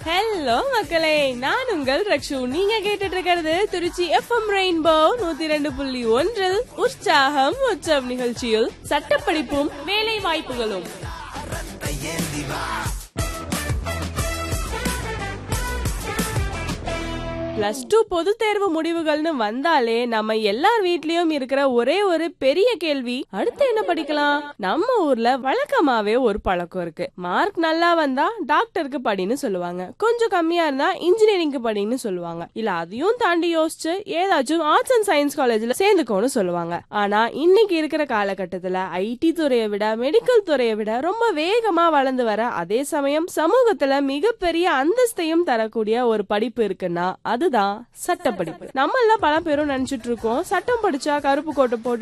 hello மக்களே நான் உங்கள் ரக்ஷு நீங்க கேட்டுட்டு இருக்கிறது திருச்சி எஃப்எம் ரெயின்போ நூத்தி ரெண்டு புள்ளி ஒன்றில் உற்சாகம் உற்சவம் நிகழ்ச்சியில் சட்டப்படிப்பும் வேலை வாய்ப்புகளும் பிளஸ் டூ பொது தேர்வு முடிவுகள்னு வந்தாலே நம்ம எல்லார் வீட்லயும் இருக்கிற ஒரே ஒரு பெரிய கேள்வி அடுத்து என்ன படிக்கலாம் நம்ம ஊர்ல வழக்கமாவே ஒரு பழக்கம் இருக்கு மார்க் நல்லா வந்தா டாக்டருக்கு படின்னு சொல்லுவாங்க கொஞ்சம் கம்மியா இருந்தா இன்ஜினியரிங்க்கு படின்னு சொல்லுவாங்க இல்ல அதையும் தாண்டி யோசிச்சு ஏதாச்சும் ஆர்ட்ஸ் அண்ட் சயின்ஸ் காலேஜ்ல சேர்ந்துக்கோன்னு சொல்லுவாங்க ஆனா இன்னைக்கு இருக்கிற காலகட்டத்துல ஐடி துறையை விட மெடிக்கல் துறையை விட ரொம்ப வேகமா வளர்ந்து வர அதே சமயம் சமூகத்துல மிகப்பெரிய அந்தஸ்தையும் தரக்கூடிய ஒரு படிப்பு இருக்குன்னா அதுதான் சட்ட படிப்பு நம்ம எல்லாம் பல பேரும் நினைச்சிட்டு இருக்கோம் சட்டம் படிச்சா கருப்பு கோட்டை போட்டு